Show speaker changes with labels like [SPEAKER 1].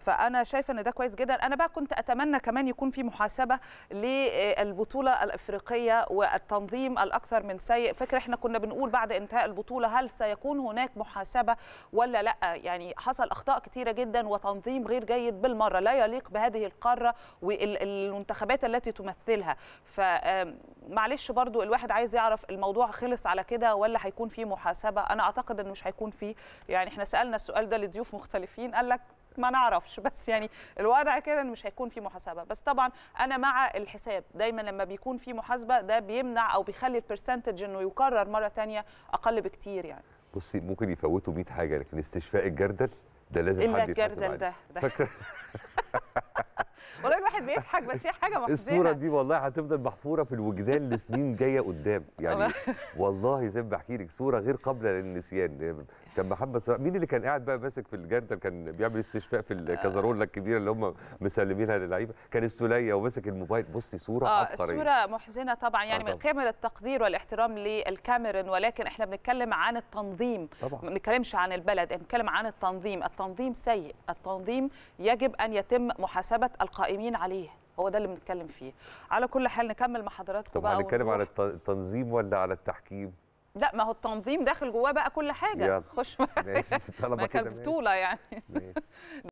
[SPEAKER 1] فانا شايفه ان ده كويس جدا انا بقى كنت اتمنى كمان يكون في محاسبه للبطوله الافريقيه والتنظيم الاكثر من سيء فكره احنا كنا بنقول بعد انتهاء البطوله هل سيكون هناك محاسبه ولا لا يعني حصل اخطاء كثيره جدا وتنظيم غير جيد بالمره لا يليق بهذه القاره والمنتخبات التي تمثلها فمعلش برضو الواحد عايز يعرف الموضوع خلص على كده ولا هيكون في محاسبه انا اعتقد انه مش هيكون في يعني احنا سالنا السؤال ده لضيوف مختلفين قال لك ما نعرفش بس يعني الوضع كده ان مش هيكون في محاسبه بس طبعا انا مع الحساب دايما لما بيكون في محاسبه ده بيمنع او بيخلي البرسنتج انه يكرر مره ثانيه اقل بكتير يعني
[SPEAKER 2] بصي ممكن يفوتوا 100 حاجه لكن استشفاء الجردل ده لازم
[SPEAKER 1] الا
[SPEAKER 2] حد يتحاسب
[SPEAKER 1] الجردل
[SPEAKER 2] عليه.
[SPEAKER 1] ده, ده.
[SPEAKER 2] فاكره
[SPEAKER 1] والله الواحد بيضحك بس هي حاجه محزنه
[SPEAKER 2] الصوره دي والله هتفضل محفوره في الوجدان لسنين جايه قدام يعني والله زي ما بحكي لك صوره غير قابله للنسيان كان محمد صلاح مين اللي كان قاعد بقى ماسك في الجردل كان بيعمل استشفاء في الكازارولا الكبيره اللي هم مسلمينها للعيبه كان السوليه وماسك الموبايل بصي صوره
[SPEAKER 1] اه
[SPEAKER 2] عبقريه
[SPEAKER 1] الصوره محزنه طبعا يعني
[SPEAKER 2] آه
[SPEAKER 1] من
[SPEAKER 2] طبعاً.
[SPEAKER 1] كامل التقدير والاحترام للكاميرون ولكن احنا بنتكلم عن التنظيم
[SPEAKER 2] طبعا
[SPEAKER 1] ما بنتكلمش عن البلد بنتكلم عن التنظيم التنظيم سيء التنظيم يجب ان يتم محاسبه القائمين عليه هو ده اللي بنتكلم فيه على كل حال نكمل مع حضراتكم
[SPEAKER 2] طب
[SPEAKER 1] بقى
[SPEAKER 2] هنتكلم على
[SPEAKER 1] ونروح.
[SPEAKER 2] الت- التنظيم ولا على التحكيم
[SPEAKER 1] لا ما هو التنظيم داخل جواه بقى كل حاجه
[SPEAKER 2] يلا.
[SPEAKER 1] خش
[SPEAKER 2] ماشي طالما
[SPEAKER 1] ما
[SPEAKER 2] كده
[SPEAKER 1] كان
[SPEAKER 2] ماشي.
[SPEAKER 1] بطوله يعني
[SPEAKER 2] ماشي.